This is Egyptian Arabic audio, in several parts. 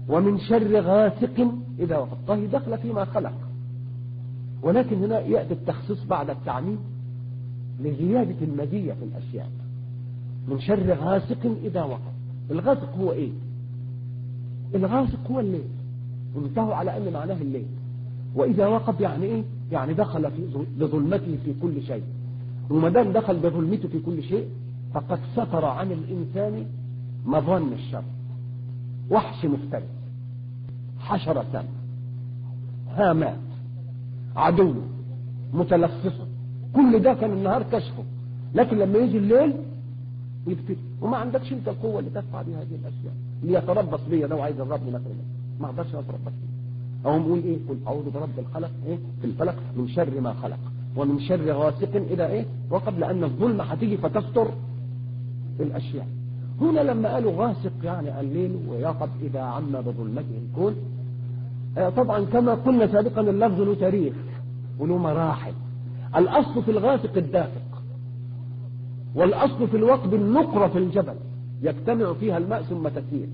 ومن شر غاسق إذا وقب طيب دخل فيما خلق ولكن هنا يأتي التخصيص بعد التعميم لزيادة المزية في الأشياء من شر غاسق إذا وقب الغاسق هو إيه الغاسق هو الليل وانتهوا على أن معناه الليل وإذا وقب يعني إيه يعني دخل في بظلمته في كل شيء وما دام دخل بظلمته في كل شيء فقد ستر عن الإنسان مظن الشر وحش مفترس حشرة هامات عدو متلصصه كل ده كان النهار كشفه لكن لما يجي الليل يبتدي وما عندكش انت القوة اللي تدفع بها هذه الأشياء اللي يتربص بيا ده وعايز يضربني مثلا ما اقدرش اتربص بيه او نقول ايه قل اعوذ برب الخلق ايه في الفلق من شر ما خلق ومن شر غاسق اذا ايه وقبل ان الظلمه هتيجي فتستر الاشياء هنا لما قالوا غاسق يعني الليل ويقظ اذا عم بظلمته الكون آه طبعا كما قلنا سابقا اللفظ له تاريخ وله مراحل الاصل في الغاسق الدافق والاصل في الوقب النقرة في الجبل يجتمع فيها الماء ثم تسير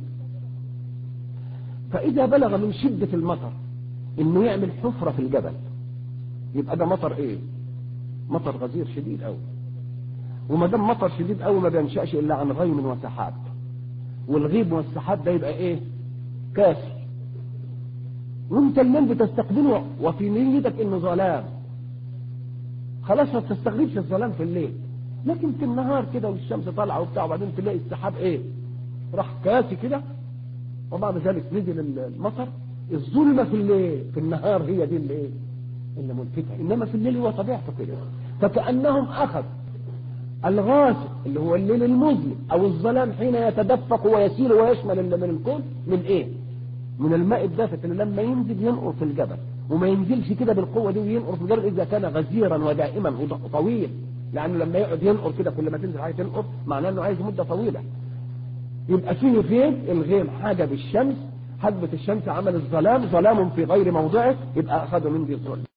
فاذا بلغ من شدة المطر انه يعمل حفرة في الجبل يبقى ده مطر ايه مطر غزير شديد قوي وما دام مطر شديد قوي ما بينشأش الا عن غيم وسحاب والغيب والسحاب ده يبقى ايه كافي وانت الليل بتستقبله وفي نيتك انه ظلام خلاص ما تستغربش الظلام في الليل لكن في النهار كده والشمس طالعه وبتاع وبعدين تلاقي السحاب ايه راح كاسي كده وبعد ذلك نزل المطر الظلمة في الليل في النهار هي دي اللي ايه اللي ملفتة انما في الليل هو طبيعته كده فكأنهم اخذ الغاسق اللي هو الليل المظلم او الظلام حين يتدفق ويسير ويشمل من الكون من ايه من الماء الدافق اللي لما ينزل ينقر في الجبل وما ينزلش كده بالقوة دي وينقر في الجبل اذا كان غزيرا ودائما وطويل لانه لما يقعد ينقر كده كل ما تنزل عايز ينقر معناه انه عايز مدة طويلة يبقى فيه غيم الغيم حاجة بالشمس حجبة الشمس عمل الظلام ظلام في غير موضعه يبقى اخذوا من دي الظلم